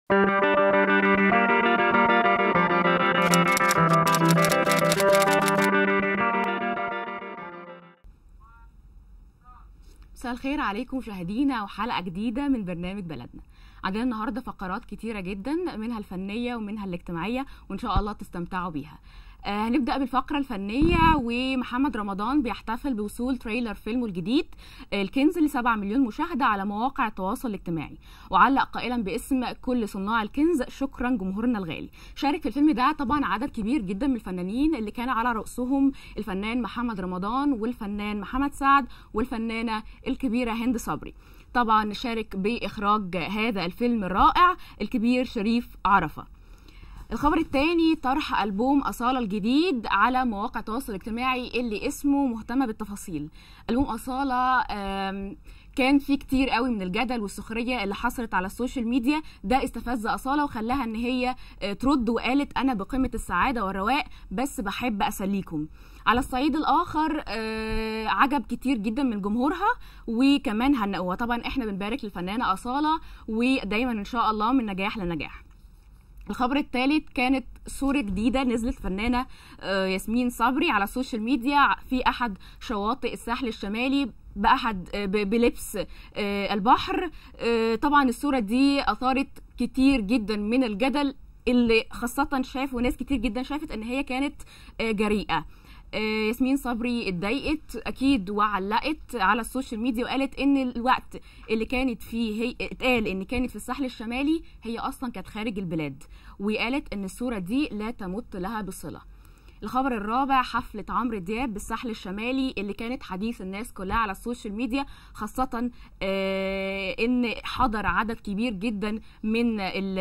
مساء الخير عليكم مشاهدينا وحلقه جديده من برنامج بلدنا عندنا النهارده فقرات كتيره جدا منها الفنيه ومنها الاجتماعيه وان شاء الله تستمتعوا بيها آه هنبدا بالفقره الفنيه ومحمد رمضان بيحتفل بوصول تريلر فيلمه الجديد آه الكنز ل 7 مليون مشاهده على مواقع التواصل الاجتماعي وعلق قائلا باسم كل صناع الكنز شكرا جمهورنا الغالي شارك في الفيلم ده طبعا عدد كبير جدا من الفنانين اللي كان على راسهم الفنان محمد رمضان والفنان محمد سعد والفنانه الكبيره هند صبري طبعا شارك باخراج هذا الفيلم الرائع الكبير شريف عرفه الخبر الثاني طرح ألبوم أصالة الجديد على مواقع التواصل الاجتماعي اللي اسمه مهتمة بالتفاصيل ألبوم أصالة كان في كتير قوي من الجدل والسخريه اللي حصلت على السوشيال ميديا ده استفز اصاله وخلاها ان هي ترد وقالت انا بقمه السعاده والرواق بس بحب اسليكم على الصعيد الاخر عجب كتير جدا من جمهورها وكمان هنقوها طبعا احنا بنبارك للفنانه اصاله ودايما ان شاء الله من نجاح لنجاح الخبر الثالث كانت صورة جديدة نزلت فنانة ياسمين صبري على السوشيال ميديا في أحد شواطئ الساحل الشمالي بأحد بلبس البحر طبعا الصورة دي أثارت كتير جدا من الجدل اللي خاصة شافوا ناس كتير جدا شافت ان هي كانت جريئة ياسمين صبري اتضايقت اكيد وعلقت على السوشيال ميديا وقالت ان الوقت اللي كانت فيه هي اتقال ان كانت في الساحل الشمالي هي اصلا كانت خارج البلاد وقالت ان الصوره دي لا تمت لها بصله الخبر الرابع حفلة عمرو دياب بالساحل الشمالي اللي كانت حديث الناس كلها على السوشيال ميديا خاصة آه ان حضر عدد كبير جدا من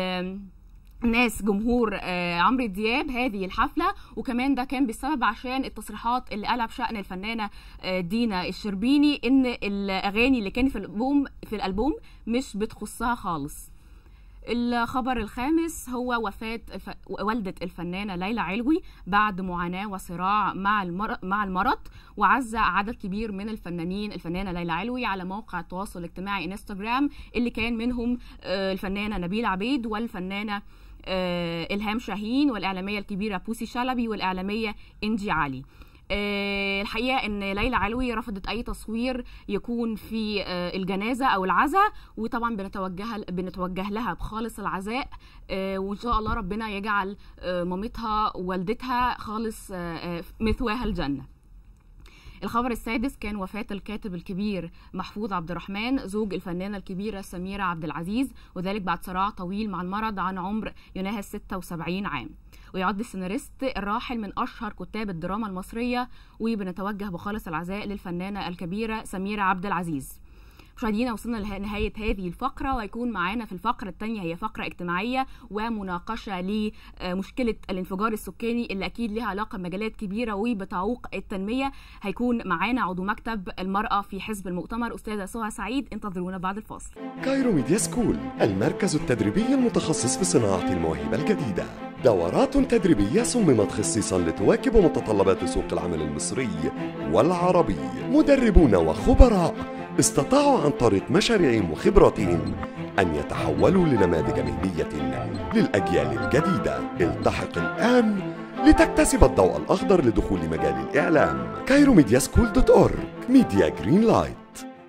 ناس جمهور آه عمرو دياب هذه الحفله وكمان ده كان بسبب عشان التصريحات اللي قالها بشان الفنانه آه دينا الشربيني ان الاغاني اللي كانت في الالبوم في الالبوم مش بتخصها خالص الخبر الخامس هو وفاة الف... والدة الفنانة ليلى علوي بعد معاناة وصراع مع المر... مع المرض وعزى عدد كبير من الفنانين الفنانة ليلى علوي على موقع التواصل الاجتماعي انستغرام اللي كان منهم الفنانة نبيل عبيد والفنانة إلهام شاهين والإعلامية الكبيرة بوسي شلبي والإعلامية إنجي علي أه الحقيقه ان ليلى علوي رفضت اي تصوير يكون في أه الجنازه او العزاء وطبعا بنتوجه بنتوجه لها بخالص العزاء أه وان شاء الله ربنا يجعل مامتها ووالدتها خالص مثواها الجنه الخبر السادس كان وفاة الكاتب الكبير محفوظ عبد الرحمن زوج الفنانة الكبيرة سميرة عبد العزيز وذلك بعد صراع طويل مع المرض عن عمر يناهز 76 عام ويعد السيناريست الراحل من أشهر كتاب الدراما المصرية وبنتوجه بخالص العزاء للفنانة الكبيرة سميرة عبد العزيز مشاهدينا وصلنا لنهاية هذه الفقرة ويكون معانا في الفقرة الثانية هي فقرة اجتماعية ومناقشة لمشكلة الانفجار السكاني اللي أكيد لها علاقة بمجالات كبيرة وبتعوق التنمية هيكون معانا عضو مكتب المرأة في حزب المؤتمر أستاذة سهى سعيد انتظرونا بعد الفاصل كايرو ميديا سكول المركز التدريبي المتخصص في صناعة المواهب الجديدة دورات تدريبية صممت خصيصا لتواكب متطلبات سوق العمل المصري والعربي مدربون وخبراء استطاعوا عن طريق مشاريعهم وخبراتهم أن يتحولوا لنماذج مهنية للأجيال الجديدة التحق الآن لتكتسب الضوء الأخضر لدخول مجال الإعلام كايرو ميديا سكول دوت أورج ميديا جرين لايت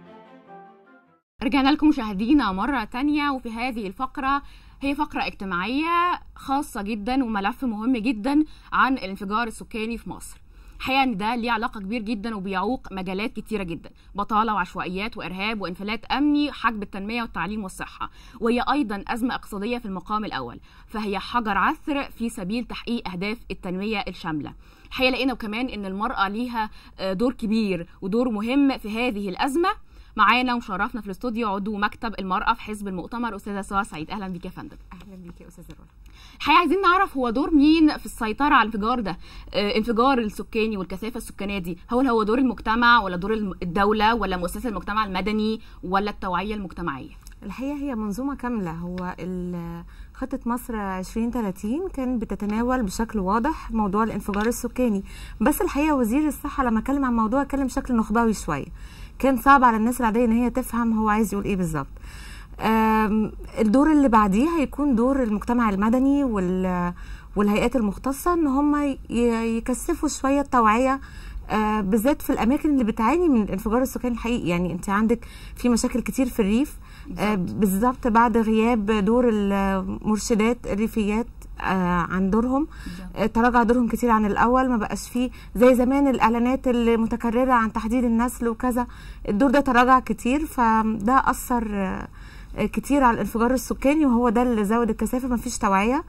رجعنا لكم مشاهدينا مرة تانية وفي هذه الفقرة هي فقرة اجتماعية خاصة جدا وملف مهم جدا عن الانفجار السكاني في مصر الحقيقه ان ده ليه علاقه كبير جدا وبيعوق مجالات كتيره جدا بطاله وعشوائيات وارهاب وانفلات امني حجب التنميه والتعليم والصحه وهي ايضا ازمه اقتصاديه في المقام الاول فهي حجر عثر في سبيل تحقيق اهداف التنميه الشامله الحقيقه لقينا كمان ان المراه ليها دور كبير ودور مهم في هذه الازمه معانا ومشرفنا في الاستوديو عضو مكتب المراه في حزب المؤتمر استاذه سوا سعيد اهلا بيك يا فندم اهلا بيك يا استاذه رولا الحقيقه عايزين نعرف هو دور مين في السيطره على الانفجار ده آه انفجار السكاني والكثافه السكانيه دي هل هو دور المجتمع ولا دور الدوله ولا مؤسسه المجتمع المدني ولا التوعيه المجتمعيه الحقيقه هي منظومه كامله هو خطة مصر 2030 كانت بتتناول بشكل واضح موضوع الانفجار السكاني بس الحقيقة وزير الصحة لما اتكلم عن الموضوع اتكلم بشكل نخبوي شوية كان صعب على الناس العادية ان هي تفهم هو عايز يقول ايه بالظبط آم، الدور اللي بعديه هيكون دور المجتمع المدني وال والهيئات المختصة ان هم ي- يكثفوا شوية التوعية آه، بالذات في الاماكن اللي بتعاني من الانفجار السكاني الحقيقي يعني انت عندك في مشاكل كتير في الريف آه، بالظبط بعد غياب دور المرشدات الريفيات آه، عن دورهم بالظبط. آه، تراجع دورهم كتير عن الاول ما بقاش فيه زي زمان الاعلانات المتكرره عن تحديد النسل وكذا الدور ده تراجع كتير فده اثر آه، آه، كتير على الانفجار السكاني وهو ده اللي زود الكثافه مفيش توعيه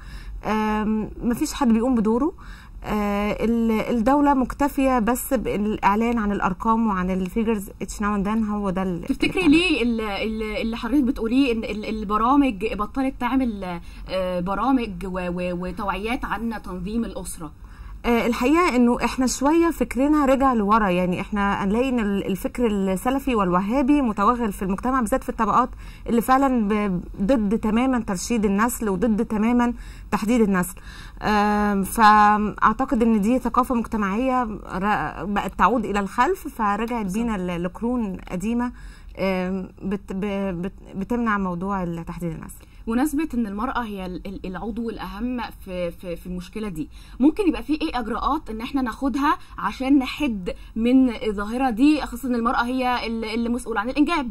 آم، مفيش حد بيقوم بدوره آه، ال- الدولة مكتفية بس بالإعلان عن الأرقام وعن الفيجرز اتش ناو ذن هو ده اللي تفتكري ليه ال- ال- اللي حضرتك بتقوليه ان ال- البرامج بطلت تعمل آه، برامج و- و- وتوعيات عن تنظيم الاسره آه، الحقيقه انه احنا شويه فكرنا رجع لورا يعني احنا هنلاقي ان ال- الفكر السلفي والوهابي متوغل في المجتمع بالذات في الطبقات اللي فعلا ب- ضد تماما ترشيد النسل وضد تماما تحديد النسل آم، فاعتقد ان دي ثقافه مجتمعيه ر- بقت تعود الى الخلف فرجعت بينا ل- لقرون قديمه آم، بت ب- بت بتمنع موضوع تحديد النسل مناسبة ان المرأة هي ال- ال- العضو الاهم في في في المشكلة دي ممكن يبقى في ايه اجراءات ان احنا ناخدها عشان نحد من الظاهرة دي خاصة ان المرأة هي ال- اللي مسؤول عن الانجاب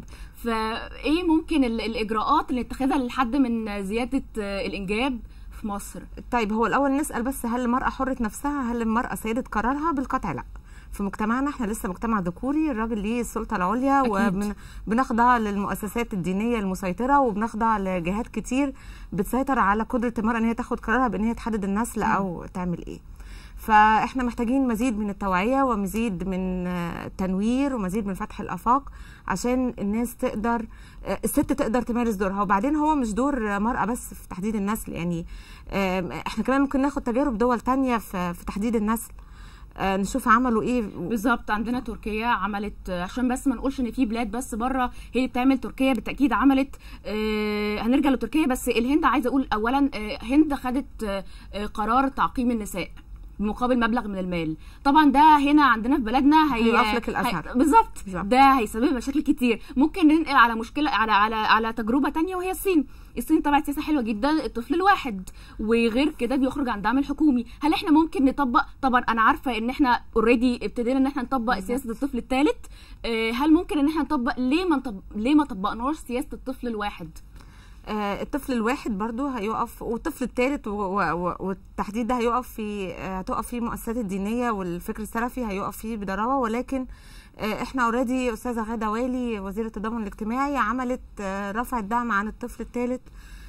فايه ممكن ال- الاجراءات اللي نتخذها للحد من زيادة آه، الانجاب في مصر طيب هو الاول نسال بس هل المراه حره نفسها هل المراه سيده قرارها بالقطع لا في مجتمعنا احنا لسه مجتمع ذكوري الراجل ليه السلطه العليا أكيد. وبنخضع للمؤسسات الدينيه المسيطره وبنخضع لجهات كتير بتسيطر على قدره المراه ان هي تاخد قرارها بان هي تحدد النسل او تعمل ايه فاحنا محتاجين مزيد من التوعيه ومزيد من آه، التنوير ومزيد من فتح الافاق عشان الناس تقدر آه، الست تقدر تمارس دورها وبعدين هو مش دور مرأة بس في تحديد النسل يعني آم، احنا كمان ممكن ناخد تجارب دول تانية في في تحديد النسل آه، نشوف عملوا ايه بالظبط عندنا تركيا عملت عشان بس ما نقولش ان في بلاد بس بره هي اللي بتعمل تركيا بالتاكيد عملت آه هنرجع لتركيا بس الهند عايزه اقول اولا آه هند خدت آه آه، قرار تعقيم النساء بمقابل مبلغ من المال طبعا ده هنا عندنا في بلدنا هي هيوقف لك الأثر. هي- بالظبط بالظبط. ده هيسبب مشاكل كتير ممكن ننقل على مشكله على على على تجربه تانية وهي الصين الصين طبعا سياسه حلوه جدا الطفل الواحد وغير كده بيخرج عن الدعم الحكومي هل احنا ممكن نطبق طبعا انا عارفه ان احنا اوريدي ابتدينا ان احنا نطبق سياسه الطفل الثالث هل ممكن ان احنا نطبق ليه ما نطبق ليه ما طبقناش سياسه الطفل الواحد آه، الطفل الواحد برضو هيقف والطفل الثالث والتحديد ده هيقف في آه، هتقف فيه المؤسسات الدينيه والفكر السلفي هيقف فيه بضراوه ولكن آه، احنا اوريدي استاذه غاده والي وزيره التضامن الاجتماعي عملت آه، رفع الدعم عن الطفل الثالث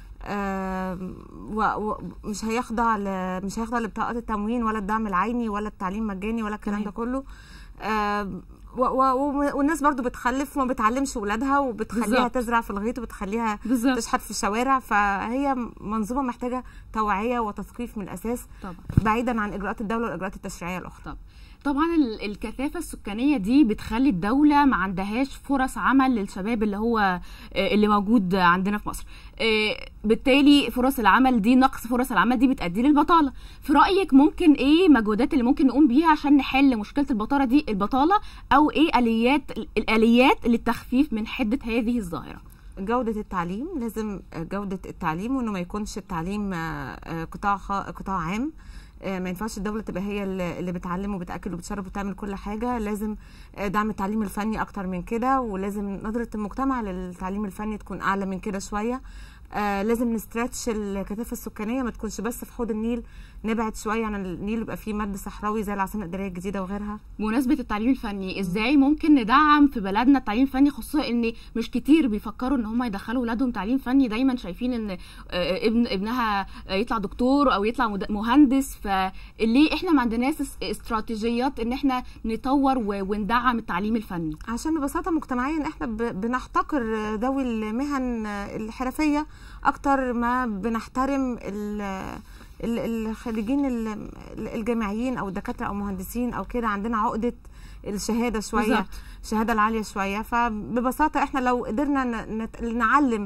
ومش هيخضع ل- مش هيخضع لبطاقات التموين ولا الدعم العيني ولا التعليم مجاني ولا الكلام ده تمام. كله آم، و- و- والناس برضو بتخلف وما بتعلمش ولادها وبتخليها بالظبط. تزرع في الغيط وبتخليها بالظبط تشحت في الشوارع فهي منظومه محتاجه توعيه وتثقيف من الاساس طبعا بعيدا عن اجراءات الدوله والاجراءات التشريعيه الاخرى طب طبعا ال- الكثافه السكانيه دي بتخلي الدوله ما عندهاش فرص عمل للشباب اللي هو آه، اللي موجود عندنا في مصر آه، بالتالي فرص العمل دي نقص فرص العمل دي بتؤدي للبطاله في رايك ممكن ايه المجهودات اللي ممكن نقوم بيها عشان نحل مشكله البطاله دي البطاله او ايه اليات الاليات للتخفيف من حده هذه الظاهره جودة التعليم لازم جودة التعليم وانه ما يكونش التعليم آه، آه، قطاع خا- قطاع عام آه، ما ينفعش الدولة تبقى هي اللي اللي بتعلم وبتأكل وبتشرب وبتعمل كل حاجة لازم آه، دعم التعليم الفني أكتر من كده ولازم نظرة المجتمع للتعليم الفني تكون أعلى من كده شوية آه لازم نستراتش الكثافة السكانية ما تكونش بس في حوض النيل نبعد شوية عن النيل يبقى فيه مد صحراوي زي العاصمة الإدارية الجديدة وغيرها بمناسبة التعليم الفني ازاي ممكن ندعم في بلدنا التعليم الفني خصوصا ان مش كتير بيفكروا ان هم يدخلوا ولادهم تعليم فني دايما شايفين ان آه، ابن ابنها آه، يطلع دكتور او يطلع مد- مهندس فليه احنا ما عندناش اس- استراتيجيات ان احنا نطور و- وندعم التعليم الفني عشان ببساطة مجتمعيا احنا ب- بنحتقر ذوي المهن الحرفية اكتر ما بنحترم ال- ال- الخريجين ال- الجامعيين او الدكاترة او مهندسين او كده عندنا عقدة الشهادة شوية بالظبط. الشهادة العالية شوية فببساطة احنا لو قدرنا ن- نت- نعلم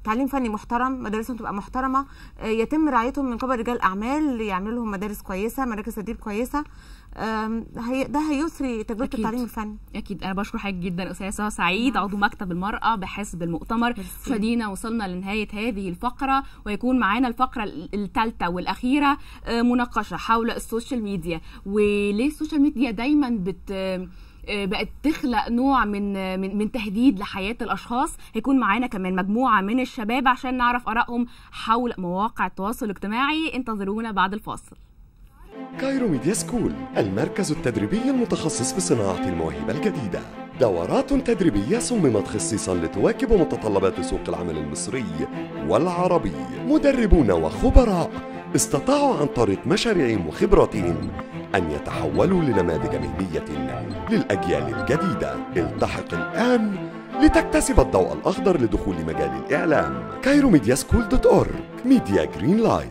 تعليم فني محترم مدارسهم تبقى محترمه آه، يتم رعايتهم من قبل رجال اعمال يعملوا لهم مدارس كويسه مراكز تدريب كويسه آم، هي ده هيسري تجربه أكيد. التعليم الفني اكيد انا بشكر حضرتك جدا استاذه سهى سعيد عضو مكتب المراه بحزب المؤتمر مشاهدينا وصلنا لنهايه هذه الفقره ويكون معانا الفقره الثالثه والاخيره آه، مناقشه حول السوشيال ميديا وليه السوشيال ميديا دايما بت آه، بقت تخلق نوع من آه، من من تهديد لحياه الاشخاص هيكون معانا كمان مجموعه من الشباب عشان نعرف ارائهم حول مواقع التواصل الاجتماعي انتظرونا بعد الفاصل كايرو ميديا سكول المركز التدريبي المتخصص في صناعة المواهب الجديدة دورات تدريبية صممت خصيصا لتواكب متطلبات سوق العمل المصري والعربي مدربون وخبراء استطاعوا عن طريق مشاريعهم وخبراتهم أن يتحولوا لنماذج مهنية للأجيال الجديدة التحق الآن لتكتسب الضوء الأخضر لدخول مجال الإعلام كايرو ميديا سكول دوت أورج ميديا جرين لايت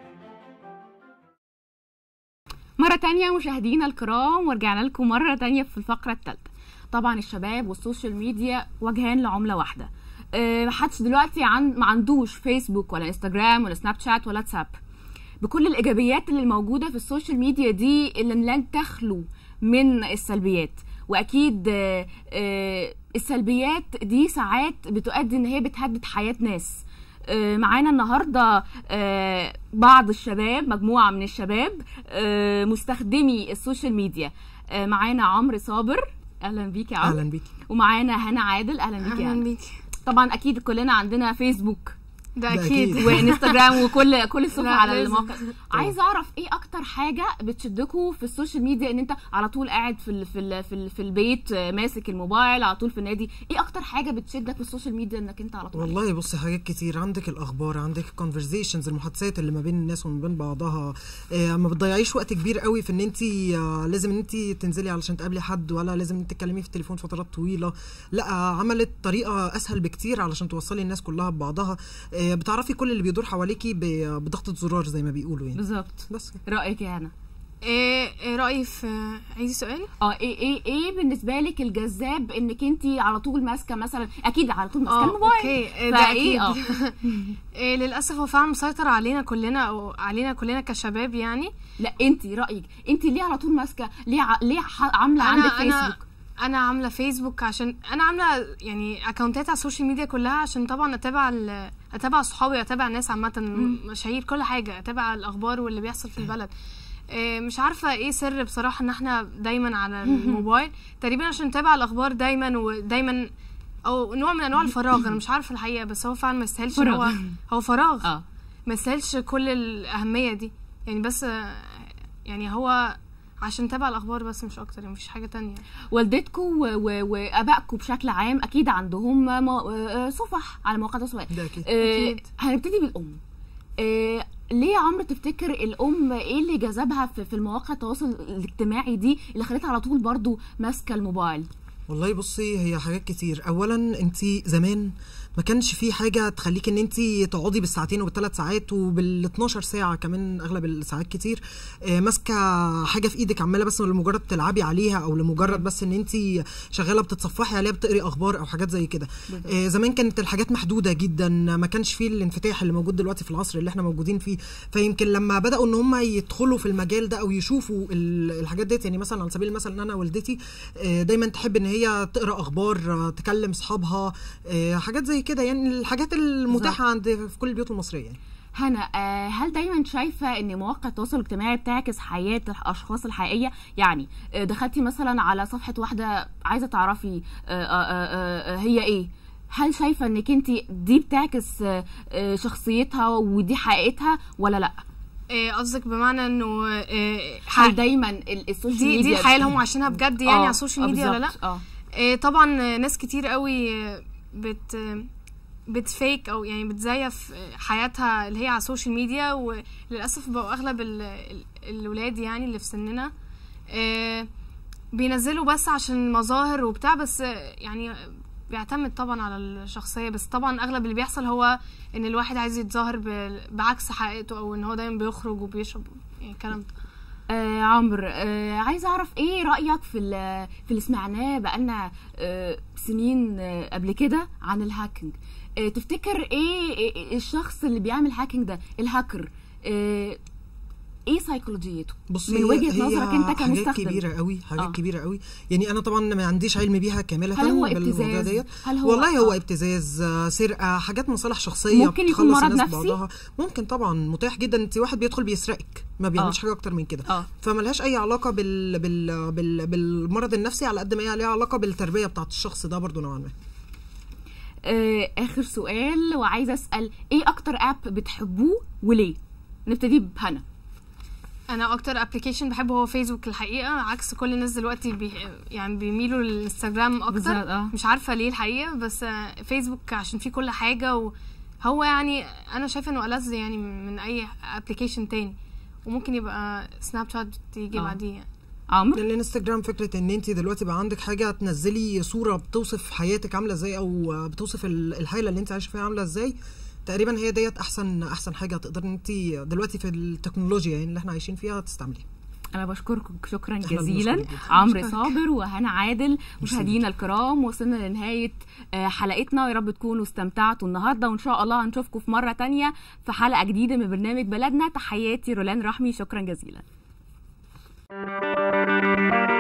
مرة تانية مشاهدينا الكرام ورجعنا لكم مرة تانية في الفقرة الثالثة طبعا الشباب والسوشيال ميديا وجهان لعملة واحدة أه محدش دلوقتي عن ما عندوش فيسبوك ولا انستجرام ولا سناب شات ولا واتساب بكل الايجابيات اللي موجودة في السوشيال ميديا دي اللي لن تخلو من السلبيات واكيد آه، آه، السلبيات دي ساعات بتؤدي ان هي بتهدد حياة ناس آه، معانا النهارده آه، بعض الشباب مجموعه من الشباب آه، مستخدمي السوشيال ميديا آه، معانا عمرو صابر اهلا بيك يا عمرو اهلا بيكي ومعانا هنا عادل اهلا بيك يا اهلا هنا بيكي طبعا اكيد كلنا عندنا فيسبوك ده ده اكيد أكيد. وانستجرام وكل كل الصفحه لا، على لازم. المواقع عايزه اعرف ايه اكتر حاجه بتشدكوا في السوشيال ميديا ان انت على طول قاعد في ال في ال في, ال في البيت آه، ماسك الموبايل على طول في النادي ايه اكتر حاجه بتشدك في السوشيال ميديا انك انت على طول عليها؟ والله بصي حاجات كتير عندك الاخبار عندك الكونفرزيشنز المحادثات اللي ما بين الناس وما بين بعضها آه ما بتضيعيش وقت كبير قوي في ان انت آه لازم ان انت تنزلي علشان تقابلي حد ولا لازم ان انت تتكلمي في التليفون فترات طويله لا آه عملت طريقه اسهل بكتير علشان توصلي الناس كلها ببعضها آه بتعرفي كل اللي بيدور حواليكي ب- بضغطه زرار زي ما بيقولوا يعني بالظبط بس كده. رايك يا هنا ايه إيه رايي في عايزي سؤال اه ايه ايه ايه بالنسبه لك الجذاب انك انت على طول ماسكه مثلا اكيد على طول ماسكه اه الموبايل اوكي إيه ده فايه اكيد اه إيه للاسف هو فعلا مسيطر علينا كلنا او علينا كلنا كشباب يعني لا انت رايك انت ليه على طول ماسكه ليه ع... ليه ح... عامله عندك انا فيسبوك انا عامله فيسبوك عشان انا عامله يعني اكونتات على السوشيال ميديا كلها عشان طبعا اتابع ال- اتابع صحابي اتابع ناس عامه مشاهير كل حاجه اتابع الاخبار واللي بيحصل في البلد إيه، مش عارفه ايه سر بصراحه ان احنا دايما على الموبايل تقريبا عشان نتابع الاخبار دايما ودايما او نوع من انواع الفراغ انا مش عارفه الحقيقه بس هو فعلا ما يستاهلش إن فراغ. هو هو فراغ اه ما يستاهلش كل الاهميه دي يعني بس آه، يعني هو عشان نتابع الاخبار بس مش اكتر يعني مفيش حاجه تانية والدتكم و... و... وابائكم بشكل عام اكيد عندهم م... آه، صفح على مواقع التواصل ده اكيد آه، أكيد. هنبتدي بالام آه، ليه يا عمرو تفتكر الام ايه اللي جذبها في, في المواقع التواصل الاجتماعي دي اللي خلتها على طول برضو ماسكه الموبايل والله بصي هي حاجات كتير اولا انت زمان ما كانش في حاجه تخليك ان انت تقعدي بالساعتين وبالثلاث ساعات وبال 12 ساعه كمان اغلب الساعات كتير آه، ماسكه حاجه في ايدك عماله بس لمجرد تلعبي عليها او لمجرد بس ان انت شغاله بتتصفحي عليها بتقري اخبار او حاجات زي كده آه، زمان كانت الحاجات محدوده جدا ما كانش فيه الانفتاح اللي موجود دلوقتي في العصر اللي احنا موجودين فيه فيمكن لما بداوا ان هم يدخلوا في المجال ده او يشوفوا ال- الحاجات ديت يعني مثلا على سبيل المثل ان انا والدتي آه، دايما تحب ان هي تقرا اخبار آه، تكلم اصحابها آه، حاجات زي كده يعني الحاجات المتاحه عند في كل البيوت المصريه يعني هنا آه، هل دايما شايفه ان مواقع التواصل الاجتماعي بتعكس حياه الاشخاص الحقيقيه يعني آه، دخلتي مثلا على صفحه واحده عايزه تعرفي آه، آه، آه، آه، هي ايه هل شايفه انك انت دي بتعكس آه، آه، شخصيتها ودي حقيقتها ولا لا إيه قصدك بمعنى انه إيه هل دايما ال- السوشيال دي ميديا دي الحياه اللي هم عايشينها بجد يعني آه، على السوشيال آه، ميديا ولا لا بالظبط، اه إيه طبعا ناس كتير قوي بت بتفيك او يعني بتزيف حياتها اللي هي على السوشيال ميديا وللاسف بقوا اغلب ال- ال- الولاد يعني اللي في سننا إيه بينزلوا بس عشان مظاهر وبتاع بس يعني بيعتمد طبعا على الشخصيه بس طبعا اغلب اللي بيحصل هو ان الواحد عايز يتظاهر ب- بعكس حقيقته او ان هو دايما بيخرج وبيشرب يعني الكلام ده آه عمرو آه عايزه اعرف ايه رايك في ال- في اللي سمعناه بقالنا آه سنين آه قبل كده عن الهاكينج آه، تفتكر ايه إيه- الشخص اللي بيعمل هاكينج ده الهاكر آه، ايه سيكولوجيته بصي من وجهه هي نظرك انت حاجات كمستخدم كبيره قوي حاجات آه. آه. كبيره قوي يعني انا طبعا ما عنديش علم بيها كامله هل هو بالموضوع ابتزاز؟ ديت هل هو- والله هو آه. ابتزاز آه، سرقه حاجات مصالح شخصيه ممكن يكون بتخلص مرض الناس نفسي؟ ببعضها ممكن طبعا متاح جدا انت واحد بيدخل بيسرقك ما بيعملش آه. حاجه اكتر من كده اه فملهاش اي علاقه بال... بال... بال... بالمرض النفسي على قد ما هي ليها علاقه بالتربيه بتاعت الشخص ده برضو نوعا ما آه، اخر سؤال وعايزه اسال ايه اكتر اب بتحبوه وليه نبتدي بهنا انا اكتر ابلكيشن بحبه هو فيسبوك الحقيقه عكس كل الناس دلوقتي بي يعني بيميلوا للانستجرام بالظبط، اكتر اه. مش عارفه ليه الحقيقه بس آه، فيسبوك عشان فيه كل حاجه وهو يعني انا شايفه انه ألذ يعني من اي ابلكيشن تاني وممكن يبقى سناب شات يجي اه. بعديه يعني. عمرو الانستجرام فكره ان انت دلوقتي بقى عندك حاجه تنزلي صوره بتوصف حياتك عامله ازاي او بتوصف ال- الحاله اللي انت عايشه فيها عامله ازاي تقريبا هي ديت احسن احسن حاجه تقدر ان انت دلوقتي في التكنولوجيا يعني اللي احنا عايشين فيها تستعمليها انا بشكركم شكرا احنا جزيلا بنشكرك جدا. عمرو بشكرك. صابر وهنا عادل مشاهدينا الكرام وصلنا لنهايه آه، حلقتنا يا رب تكونوا استمتعتوا النهارده وان شاء الله هنشوفكم في مره تانية في حلقه جديده من برنامج بلدنا تحياتي رولان رحمي شكرا جزيلا